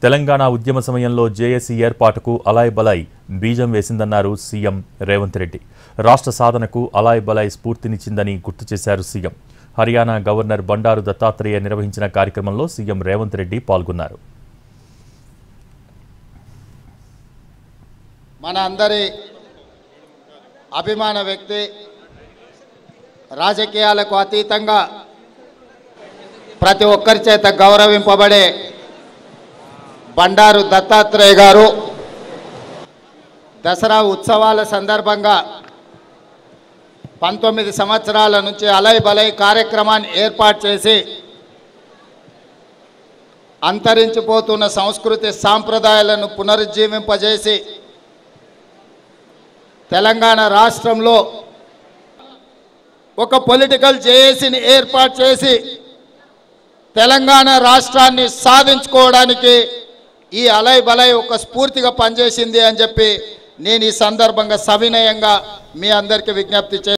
తెలంగాణ ఉద్యమ సమయంలో జేఏసీ ఏర్పాటుకు అలాయ్ బలాయ్ బీజం వేసిందన్నారు సీఎం రేవంత్ రెడ్డి రాష్ట్ర సాధనకు అలాయ్ బలాయ్ స్ఫూర్తినిచ్చిందని గుర్తు చేశారు సీఎం హర్యానా గవర్నర్ బండారు దత్తాత్రేయ నిర్వహించిన కార్యక్రమంలో సీఎం రేవంత్ రెడ్డి పాల్గొన్నారు మన అందరి అభిమాన వ్యక్తి రాజకీయాలకు అతీతంగా ప్రతి ఒక్కరి చేత గౌరవింపబడే బండారు దత్తాత్రేయ గారు దసరా ఉత్సవాల సందర్భంగా పంతొమ్మిది సంవత్సరాల నుంచి అలై బలై కార్యక్రమాన్ని ఏర్పాటు చేసి అంతరించిపోతున్న సంస్కృతి సాంప్రదాయాలను పునరుజ్జీవింపజేసి తెలంగాణ రాష్ట్రంలో ఒక పొలిటికల్ జేఏసీని ఏర్పాటు చేసి తెలంగాణ రాష్ట్రాన్ని సాధించుకోవడానికి ఈ అలై బలై ఒక స్ఫూర్తిగా పనిచేసింది అని చెప్పి నేను ఈ సందర్భంగా సవినయంగా మీ అందరికీ విజ్ఞప్తి చే